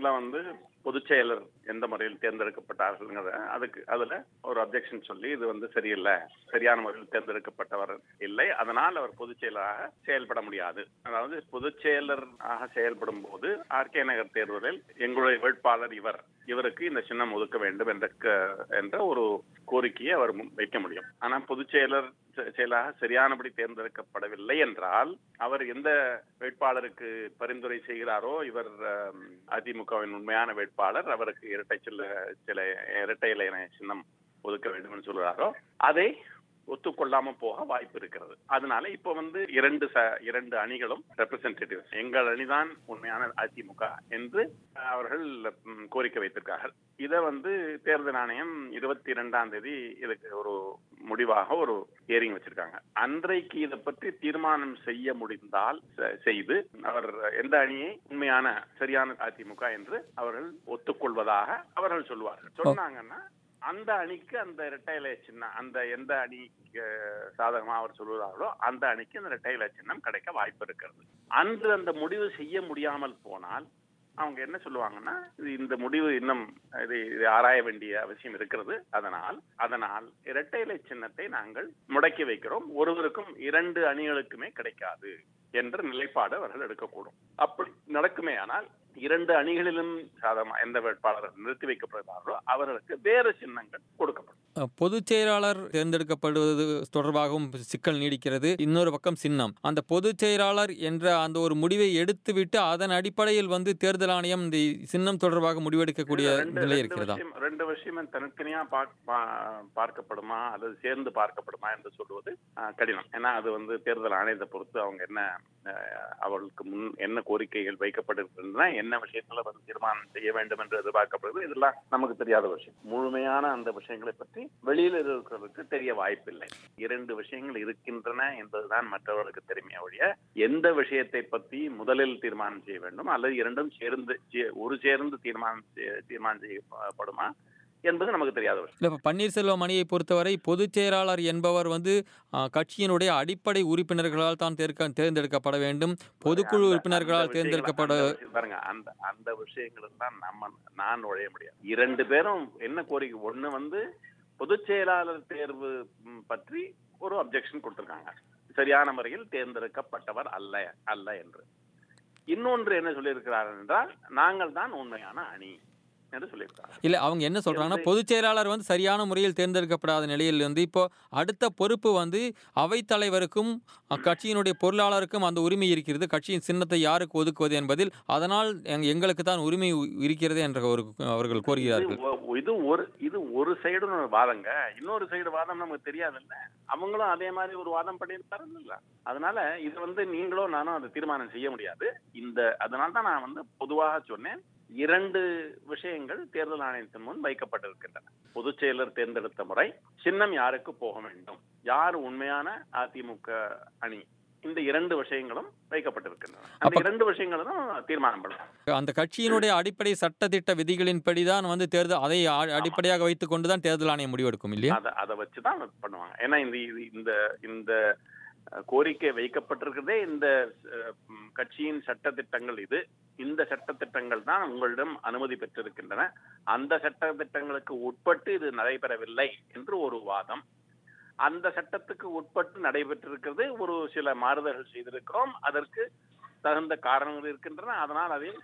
முதல்ல வந்து பொதுச் செயலர் எந்த முறையில் தேர்ந்தெடுக்கப்பட்டார்கள் அதுக்கு அதுல ஒரு அப்ஜெக்ஷன் சொல்லி இது வந்து சரியில்லை சரியான முறையில் தேர்ந்தெடுக்கப்பட்டவர் இல்லை அதனால் அவர் பொதுச் செயலராக செயல்பட முடியாது அதாவது பொதுச் செயலராக செயல்படும் போது ஆர்கே நகர் தேர்தலில் எங்களுடைய வேட்பாளர் இவர் இவருக்கு இந்த சின்னம் ஒதுக்க வேண்டும் என்ற க- என்ற ஒரு கோரிக்கையை அவர் முன் வைக்க முடியும் ஆனா பொதுச் செயலர் செ- செயலாக சரியானபடி தேர்ந்தெடுக்கப்படவில்லை என்றால் அவர் எந்த வேட்பாளருக்கு பரிந்துரை செய்கிறாரோ இவர் அம், அதிமுகவின் உண்மையான வேட்பாளர் அவருக்கு இரட்டை சில்ல சில இரட்டை இலையின சின்னம் ஒதுக்க வேண்டும் என்று சொல்கிறாரோ அதை ஒத்துக்கொள்ளாம போக வாய்ப்பு இருக்கிறது அதனால இப்ப வந்து இரண்டு ச இரண்டு அணிகளும் ரெப்ரசன்டேட்டிவ்ஸ் எங்கள் அணிதான் உண்மையான அதிமுக என்று அவர்கள் ம், கோரிக்கை வைத்திருக்கார்கள் இதை வந்து தேர்தல் ஆணையம் இருபத்தி இரண்டாம் தேதி இதுக்கு ஒரு முடிவாக ஒரு ஹியரிங் வச்சிருக்காங்க அன்றைக்கு இதை பற்றி தீர்மானம் செய்ய முடிந்தால் செ- செய்து அவர் எந்த அணியை உண்மையான சரியான அதிமுக என்று அவர்கள் ஒத்துக்கொள்வதாக அவர்கள் சொல்வார்கள் சொன்னாங்கன்னா அந்த அணிக்கு அந்த இரட்டை இலை சின்னம் அந்த எந்த அணிக்கு அஹ், சாதகமா அவர் சொல்வதாகளோ அந்த அணிக்கு அந்த இரட்டை இலை சின்னம் கிடைக்க வாய்ப்பு இருக்கிறது அன்று அந்த முடிவு செய்ய முடியாமல் போனால் அவங்க என்ன சொல்லுவாங்கன்னா இது இந்த முடிவு இன்னும் இது இது ஆராய வேண்டிய அவசியம் இருக்கிறது அதனால் அதனால் இரட்டை இலை சின்னத்தை நாங்கள் முடக்கி வைக்கிறோம் ஒருவருக்கும் இரண்டு அணிகளுக்குமே கிடைக்காது என்ற நிலைப்பாடு அவர்கள் எடுக்கக்கூடும் அப்படி நடக்குமே ஆனால் இரண்டு அணிகளிலும் சாதகமா எந்த வேட்பாளர் நிறுத்தி வைக்கப்படுகிறார்களோ அவர்களுக்கு வேறு சின்னங்கள் கொடுக்கப்படும் அஹ், பொதுச் செயலாளர் தேர்ந்தெடுக்கப்படுவது தொடர்பாகவும் சிக்கல் நீடிக்கிறது இன்னொரு பக்கம் சின்னம் அந்த பொதுச் செயலாளர் என்ற அந்த ஒரு முடிவை எடுத்துவிட்டு அதன் அடிப்படையில் வந்து தேர்தல் ஆணையம் இந்த சின்னம் தொடர்பாக முடிவெடுக்கக்கூடிய ரெண்டு நிலை ரெண்டு இருக்கிறதா விஷயம் ரெண்டு விஷயமும் தனித்தனியா பாக்- பா- பார்க்கப்படுமா அல்லது சேர்ந்து பார்க்கப்படுமா என்று சொல்வது ஆஹ், கடினம் ஏன்னா அது வந்து தேர்தல் ஆணையத்தை பொறுத்து அவங்க என்ன ஆஹ், அவர்களுக்கு முன் என்ன கோரிக்கைகள் வைக்கப்பட்டிருக்கின்றன என்ன விஷயத்துல வந்து தீர்மானம் செய்ய வேண்டும் என்று எதிர்பார்க்கப்படுது இதெல்லாம் நமக்கு தெரியாத விஷயம் முழுமையான அந்த விஷயங்களை பற்றி வெளியில் இருக்கிறதுக்கு தெரிய வாய்ப்பில்லை இரண்டு விஷயங்கள் இருக்கின்றன என்பதுதான் மற்றவர்களுக்கு தெரியுமே ஒழிய எந்த விஷயத்தை பற்றி முதலில் தீர்மானம் செய்ய வேண்டும் அல்லது இரண்டும் சேர்ந்து சே- ஒரு சேர்ந்து தீர்மானம் செய்ய- தீர்மானம் செய்யப்படுமா என்பது நமக்கு தெரியாத விஷயம் இல்லை இப்போ பன்னீர்செல்வம் அணியை பொறுத்தவரை பொதுச் செயலாளர் என்பவர் வந்து அஹ், கட்சியினுடைய அடிப்படை உறுப்பினர்களால் தான் தேர்க்க தேர்ந்தெடுக்கப்பட வேண்டும் பொதுக்குழு அந்த- உறுப்பினர்களால் அந்த விஷயங்களை- தேர்ந்தெடுக்கப்பட அந்த விஷயம் பாருங்க அந்த அந்த விஷயங்களுக்கு தான் நம்ம நான் நுழைய முடியாது இரண்டு பேரும் என்ன கோரிக்கை ஒண்ணு வந்து பொதுச் செயலாளர் தேர்வு ம், பற்றி ஒரு அப்ஜெக்ஷன் கொடுத்திருக்காங்க சரியான முறையில் தேர்ந்தெடுக்கப்பட்டவர் அல்ல அல்ல என்று இன்னொன்று என்ன சொல்லியிருக்கிறார் என்றால் நாங்கள் தான் உண்மையான அணி என்று சொல்லியிருக்காங்க இல்லை அவங்க என்ன சொல்றாங்கன்னா பொதுச் செயலாளர் வந்து சரியான முறையில் தேர்ந்தெடுக்கப்படாத நிலையில் வந்து இப்போ அடுத்த பொறுப்பு வந்து அவைத்தலைவருக்கும் அக்கட்சியினுடைய பொருளாளருக்கும் அந்த உரிமை இருக்கிறது கட்சியின் சின்னத்தை யாருக்கு ஒதுக்குவது என்பதில் அதனால் எங்க- எங்களுக்கு தான் உரிமை உ- இருக்கிறது என்ற ஒரு அவர்கள் கோருகிறார்கள் இது ஒ- இது ஒரு இது ஒரு சைடு வாதங்க இன்னொரு சைடு வாதம் நமக்கு தெரியாதுல்ல அவங்களும் அதே மாதிரி ஒரு வாதம் பண்ணியிருப்பாருல்ல அதனால இது வந்து நீங்களும் நானும் அதை தீர்மானம் செய்ய முடியாது இந்த அதனால தான் நான் வந்து பொதுவாக சொன்னேன் இரண்டு விஷயங்கள் தேர்தல் ஆணையத்தின் முன் வைக்கப்பட்டிருக்கின்றன பொதுச் செயலர் தேர்ந்தெடுத்த முறை சின்னம் யாருக்கு போக வேண்டும் யார் உண்மையான அதிமுக அணி இந்த இரண்டு விஷயங்களும் வைக்கப்பட்டிருக்கின்றன அந்த அப்ப- இரண்டு விஷயங்களும் தீர்மானம் பண்ணலாம் அந்த கட்சியினுடைய அடிப்படை சட்டத்திட்ட விதிகளின்படி தான் வந்து தேர்தல் அதை அ- அடிப்படையாக வைத்துக் கொண்டு தான் தேர்தல் ஆணையம் முடிவெடுக்கும் இல்லையா அதை அதை வச்சு தான் பண்ணுவாங்க ஏன்னா இந்த இது- இந்த இந்த அஹ், கோரிக்கை வைக்கப்பட்டிருக்கிறதே இந்த அஹ், ம், கட்சியின் சட்டத்திட்டங்கள் இது இந்த சட்டத்திட்டங்கள் தான் உங்களிடம் அனுமதி பெற்றிருக்கின்றன அந்த சட்டத்திட்டங்களுக்கு உட்பட்டு இது நடைபெறவில்லை என்று ஒரு வாதம் அந்த சட்டத்துக்கு உட்பட்டு நடைபெற்றிருக்கிறது ஒரு சில மாறுதல்கள் செய்திருக்கிறோம் அதற்கு தகுந்த காரணங்கள் இருக்கின்றன அதனால் அதை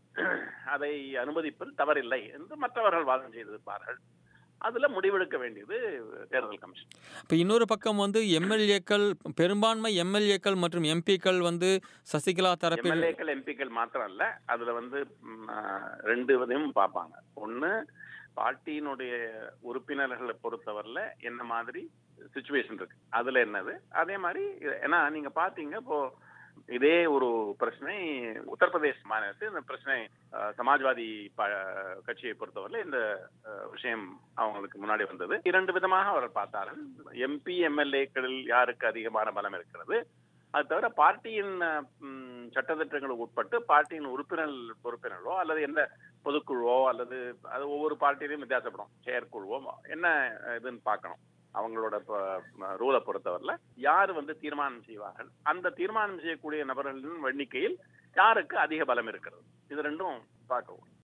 அதை அனுமதிப்பில் தவறில்லை என்று மற்றவர்கள் வாதம் செய்திருப்பார்கள் அதுல முடிவெடுக்க வேண்டியது தேர்தல் கமிஷன் இப்போ இன்னொரு பக்கம் வந்து எம்எல்ஏக்கள் பெரும்பான்மை எம்எல்ஏக்கள் மற்றும் எம்பிக்கள் வந்து சசிகலா தரப்பில் எம்எல்ஏக்கள் எம்பிக்கள் மாத்திரம் இல்ல அதுல வந்து ம், ஆஹ், ரெண்டு இதையும் பார்ப்பாங்க ஒண்ணு பார்ட்டியினுடைய உறுப்பினர்களை பொறுத்தவரையில என்ன மாதிரி சுச்சுவேஷன் இருக்கு அதுல என்னது அதே மாதிரி இது- ஏன்னா நீங்க பாத்தீங்க இப்போ இதே ஒரு பிரச்சனை உத்தரப்பிரதேச மாநிலத்தில் இந்த பிரச்சனை ஆஹ், சமாஜ்வாதி ப- கட்சியை பொறுத்தவரையில இந்த ஆஹ், விஷயம் அவங்களுக்கு முன்னாடி வந்தது இரண்டு விதமாக அவர் பார்த்தார்கள் எம்பி எம்எல்ஏக்களில் யாருக்கு அதிகமான பலம் இருக்கிறது அது தவிர பார்ட்டியின் ம், சட்டத்திட்டங்களுக்கு உட்பட்டு பார்ட்டியின் உறுப்பினர் உறுப்பினர்களோ அல்லது எந்த பொதுக்குழுவோ அல்லது அது ஒவ்வொரு பார்ட்டியிலையும் வித்தியாசப்படும் செயற்குழுவோ என்ன இதுன்னு பார்க்கணும் அவங்களோட ரூலை பொறுத்தவரையில யார் வந்து தீர்மானம் செய்வார்கள் அந்த தீர்மானம் செய்யக்கூடிய நபர்களின் எண்ணிக்கையில் யாருக்கு அதிக பலம் இருக்கிறது இது ரெண்டும் பார்க்கவும்